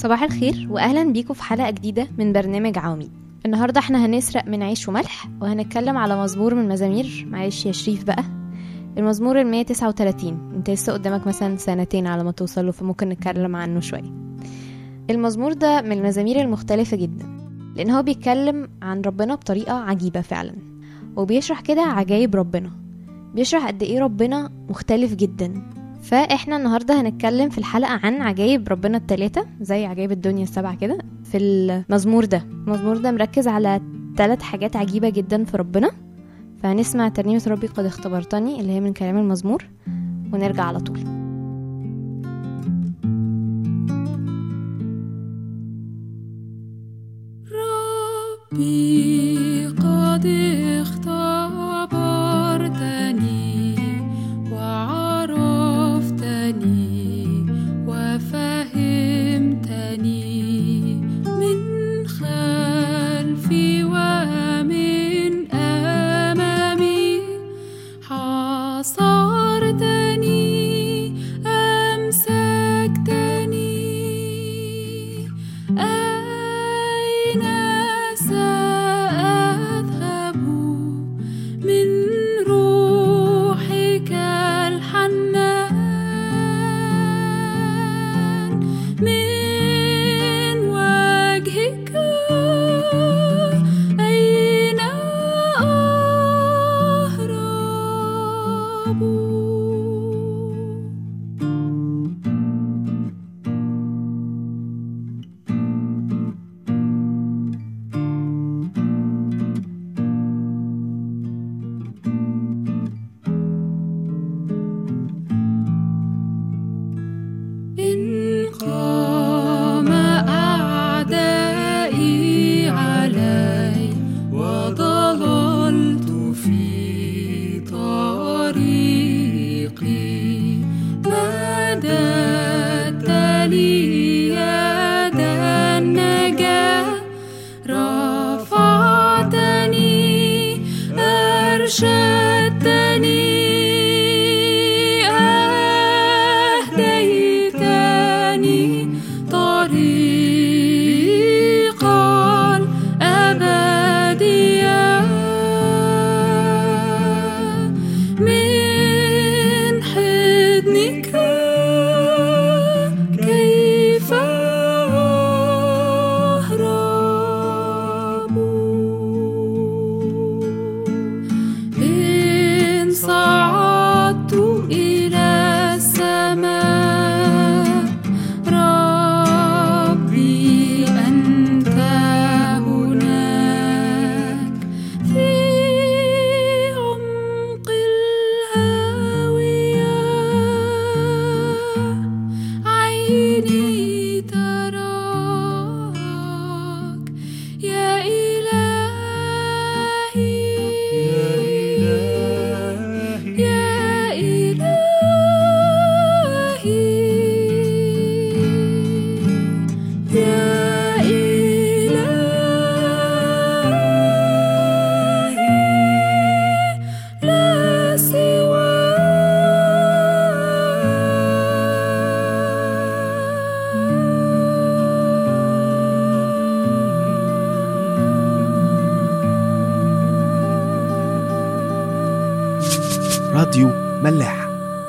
صباح الخير واهلا بيكم في حلقه جديده من برنامج عواميد النهارده احنا هنسرق من عيش وملح وهنتكلم على مزمور من مزامير معلش يا شريف بقى المزمور ال 139 انت لسه قدامك مثلا سنتين على ما توصله فممكن نتكلم عنه شويه المزمور ده من المزامير المختلفه جدا لان هو بيتكلم عن ربنا بطريقه عجيبه فعلا وبيشرح كده عجايب ربنا بيشرح قد ايه ربنا مختلف جدا فاحنا النهارده هنتكلم في الحلقه عن عجايب ربنا التلاتة زي عجايب الدنيا السبعة كده في المزمور ده المزمور ده مركز على ثلاث حاجات عجيبة جدا في ربنا فهنسمع ترنيمة ربي قد اختبرتني اللي هي من كلام المزمور ونرجع على طول ربي قد اختبرتني وعرفتني وفهمتني من خلفي ومن أمامي حاصرتني أمسكتني أين سأذهب من روحك الحنان من وجهك أين أهرب إن قام أعدائي علي وضللت في طريقي مددت لي يد النجاة رفعتني أرشدتني أهديتني طريقا أبديا من حضنك كيف أهرب إن صعدت إلى السماء ربي أنت هناك في عمق الهاوية عيني تراك يا إلهي يا إلهي يا إلهي لا راديو ملاح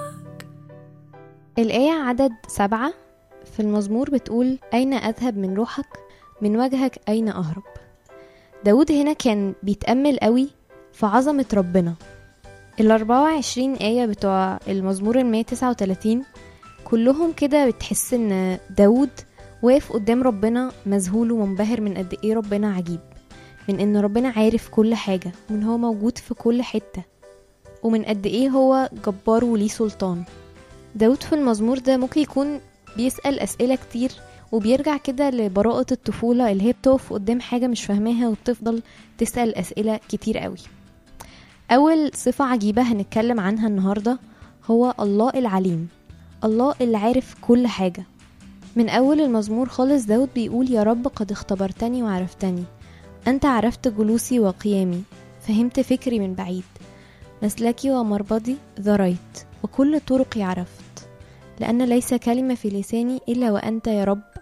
الآية عدد سبعة في المزمور بتقول أين أذهب من روحك من وجهك أين أهرب داود هنا كان بيتأمل قوي في عظمة ربنا ال 24 آية بتوع المزمور ال 139 كلهم كده بتحس إن داود واقف قدام ربنا مذهول ومنبهر من قد إيه ربنا عجيب من إن ربنا عارف كل حاجة وإن هو موجود في كل حتة ومن قد إيه هو جبار وليه سلطان داود في المزمور ده ممكن يكون بيسأل أسئلة كتير وبيرجع كده لبراءة الطفولة اللي هي بتقف قدام حاجة مش فاهماها وبتفضل تسأل أسئلة كتير قوي أول صفة عجيبة هنتكلم عنها النهاردة هو الله العليم الله اللي عارف كل حاجة من أول المزمور خالص داود بيقول يا رب قد اختبرتني وعرفتني أنت عرفت جلوسي وقيامي فهمت فكري من بعيد مسلكي ومربضي ذريت وكل طرقي عرفت لأن ليس كلمة في لساني إلا وأنت يا رب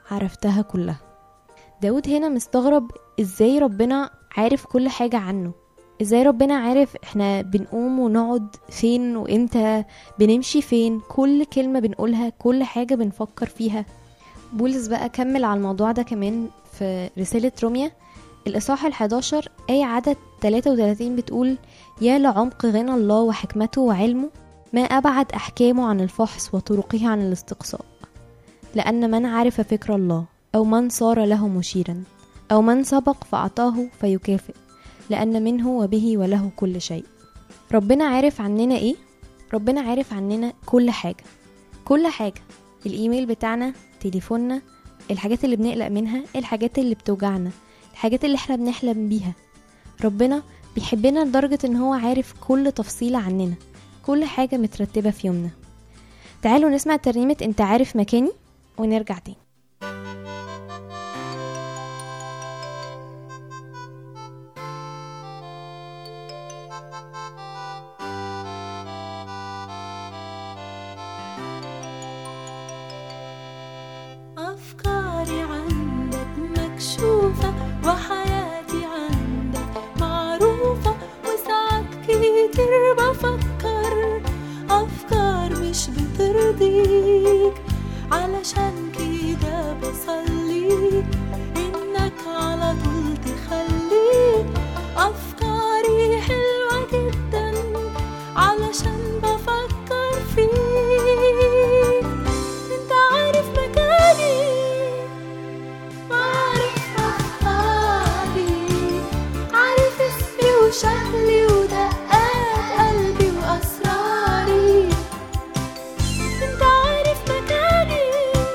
عرفتها كلها داود هنا مستغرب ازاي ربنا عارف كل حاجة عنه ازاي ربنا عارف احنا بنقوم ونقعد فين وامتى بنمشي فين كل كلمة بنقولها كل حاجة بنفكر فيها بولس بقى كمل على الموضوع ده كمان في رسالة روميا الإصحاح ال11 آية عدد 33 بتقول يا لعمق غنى الله وحكمته وعلمه ما أبعد أحكامه عن الفحص وطرقه عن الاستقصاء لأن من عرف فكر الله أو من صار له مشيرا أو من سبق فأعطاه فيكافئ لأن منه وبه وله كل شيء ربنا عارف عننا إيه؟ ربنا عارف عننا كل حاجة كل حاجة الإيميل بتاعنا تليفوننا الحاجات اللي بنقلق منها الحاجات اللي بتوجعنا الحاجات اللي احنا بنحلم بيها ربنا بيحبنا لدرجة ان هو عارف كل تفصيلة عننا كل حاجة مترتبة في يومنا تعالوا نسمع ترنيمة انت عارف مكاني ونرجع تاني أفكاري عندك مكشوفة وحياتي عندك معروفة وساعات كتير بفكر أفكار مش بترضيك علشان كده بصلي إنك على طول تخلي أفكاري حلوة جدا علشان بفكر فيك انت عارف مكاني وعارف أفكاري عارف اسمي وشكلي ودقات قلبي وأسراري انت عارف مكاني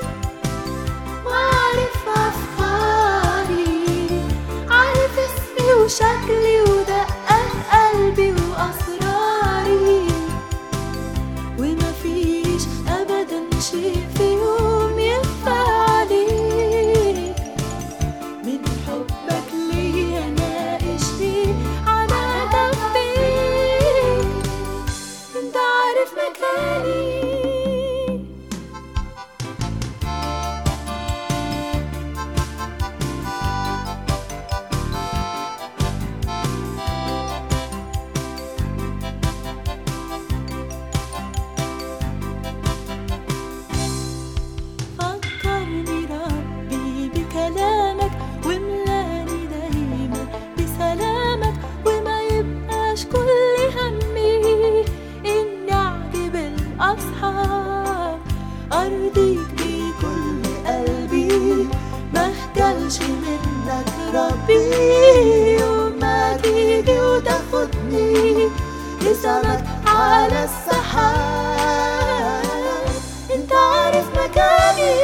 وعارف أفكاري عارف اسمي وشكلي ودقات قلبي وأسراري وما فيش ابدا شيء في يوم يخفى عليك من حبك ليا ناقشني على دفيك انت عارف مكاني فكرني ربي بكلامك وملاني دايما بسلامك وما يبقاش كل همي اني اعجب الاصحاب ارضيك بكل قلبي ما اخجلش منك ربي يوم ما تيجي وتاخدني لسمك على السحاب انت عارف مكاني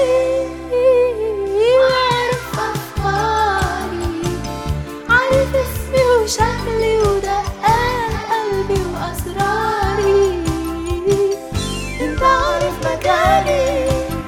وعارف افكاري عارف اسمي وشكلي ودقات قلبي واسراري انت عارف مكاني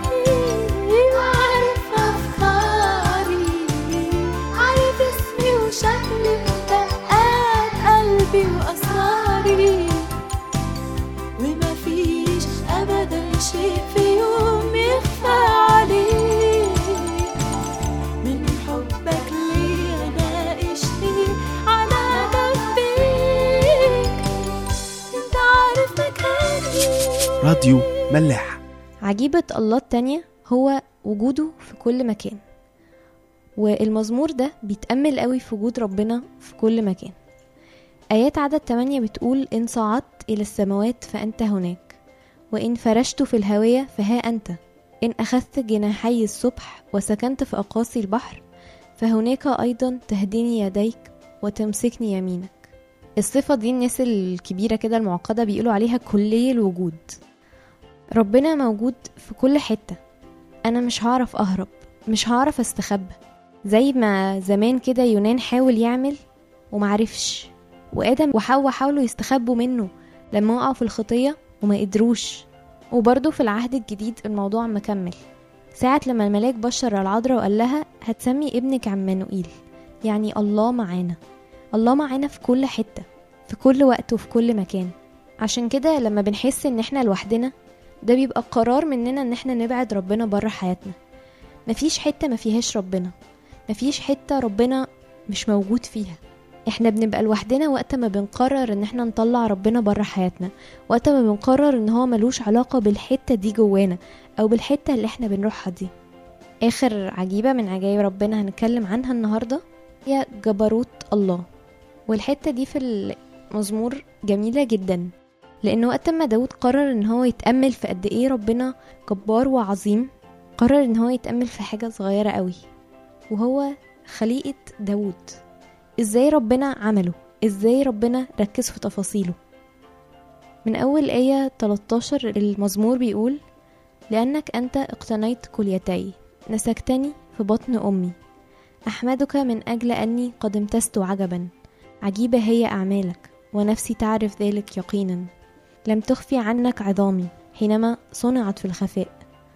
وعارف افكاري عارف اسمي وشكلي ودقات قلبي واسراري وما فيش ابدا شيء في يوم يخفى عليك من حبك ليا ناقشني على جنبيك انت عارف مكاني راديو ملاح عجيبة الله التانية هو وجوده في كل مكان والمزمور ده بيتأمل قوي في وجود ربنا في كل مكان آيات عدد 8 بتقول إن صعدت إلى السماوات فأنت هناك وإن فرشت في الهوية فها أنت إن أخذت جناحي الصبح وسكنت في أقاصي البحر فهناك أيضا تهديني يديك وتمسكني يمينك الصفة دي الناس الكبيرة كده المعقدة بيقولوا عليها كلية الوجود ربنا موجود في كل حتة أنا مش هعرف أهرب مش هعرف أستخبى زي ما زمان كده يونان حاول يعمل ومعرفش وآدم وحواء حاولوا يستخبوا منه لما وقعوا في الخطية وما قدروش وبرضه في العهد الجديد الموضوع مكمل ساعة لما الملاك بشر العذراء وقال لها هتسمي ابنك عمانوئيل يعني الله معانا الله معانا في كل حتة في كل وقت وفي كل مكان عشان كده لما بنحس ان احنا لوحدنا ده بيبقى قرار مننا ان احنا نبعد ربنا بره حياتنا مفيش حتة ما فيهاش ربنا مفيش حتة ربنا مش موجود فيها احنا بنبقى لوحدنا وقت ما بنقرر ان احنا نطلع ربنا بره حياتنا وقت ما بنقرر ان هو ملوش علاقة بالحتة دي جوانا او بالحتة اللي احنا بنروحها دي اخر عجيبة من عجائب ربنا هنتكلم عنها النهاردة هي جبروت الله والحتة دي في المزمور جميلة جدا لأن وقت ما داود قرر إن هو يتأمل في قد إيه ربنا جبار وعظيم قرر إن هو يتأمل في حاجة صغيرة قوي وهو خليقة داود إزاي ربنا عمله إزاي ربنا ركز في تفاصيله من أول آية 13 المزمور بيقول لأنك أنت اقتنيت كليتي نسكتني في بطن أمي أحمدك من أجل أني قد امتزت عجبا عجيبة هي أعمالك ونفسي تعرف ذلك يقينا لم تخفي عنك عظامي حينما صنعت في الخفاء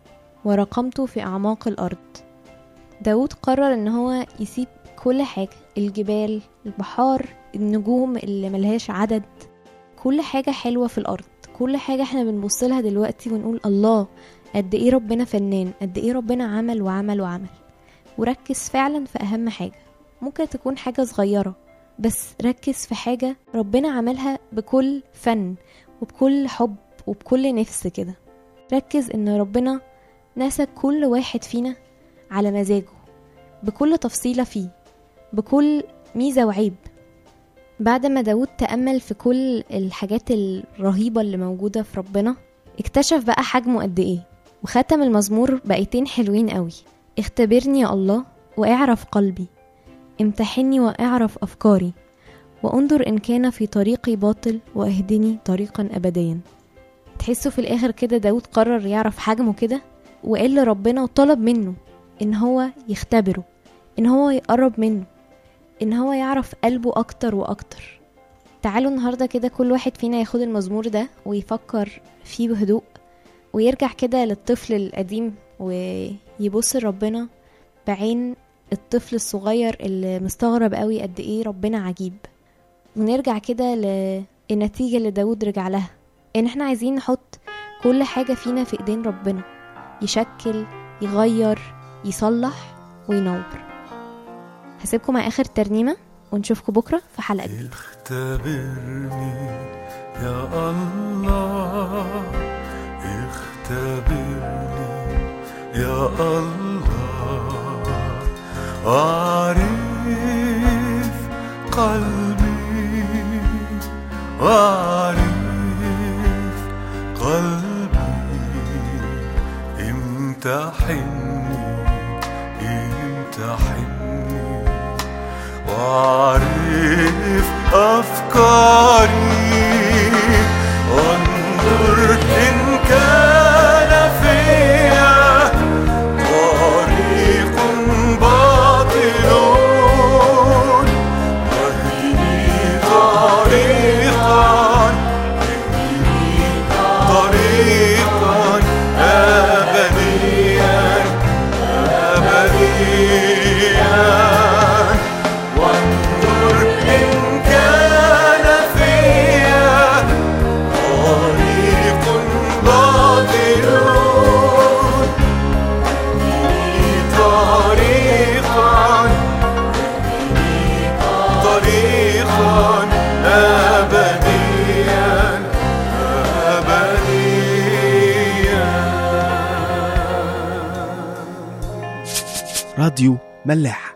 ورقمت في أعماق الأرض داود قرر ان هو يسيب كل حاجة الجبال البحار النجوم اللي ملهاش عدد كل حاجة حلوة في الأرض كل حاجة احنا بنبص لها دلوقتي ونقول الله قد ايه ربنا فنان قد ايه ربنا عمل وعمل وعمل وركز فعلا في أهم حاجة ممكن تكون حاجة صغيرة بس ركز في حاجة ربنا عملها بكل فن وبكل حب وبكل نفس كده ركز ان ربنا نسى كل واحد فينا على مزاجه بكل تفصيلة فيه بكل ميزة وعيب بعد ما داود تأمل في كل الحاجات الرهيبة اللي موجودة في ربنا اكتشف بقى حجمه قد ايه وختم المزمور بأيتين حلوين قوي اختبرني يا الله واعرف قلبي امتحني واعرف أفكاري وانظر إن كان في طريقي باطل واهدني طريقا أبديا تحسوا في الآخر كده داود قرر يعرف حجمه كده وقال لربنا وطلب منه إن هو يختبره إن هو يقرب منه إن هو يعرف قلبه أكتر وأكتر تعالوا النهاردة كده كل واحد فينا ياخد المزمور ده ويفكر فيه بهدوء ويرجع كده للطفل القديم ويبص لربنا بعين الطفل الصغير اللي مستغرب قوي قد ايه ربنا عجيب ونرجع كده للنتيجة اللي داود رجع لها ان احنا عايزين نحط كل حاجة فينا في ايدين ربنا يشكل يغير يصلح وينور هسيبكم مع اخر ترنيمة ونشوفكم بكرة في حلقة جديدة اختبرني يا الله اختبرني يا الله واعرف قلبي واعرف قلبي امتحني امتحني واعرف افكاري وانظر ان كان فيا طريق باطل واهدني طريقا اهدني طريقا ابديا ابديا وانظر إن كان فيا طريق باطل اهدني طريقا طريقا أبديا أبديا راديو ملاح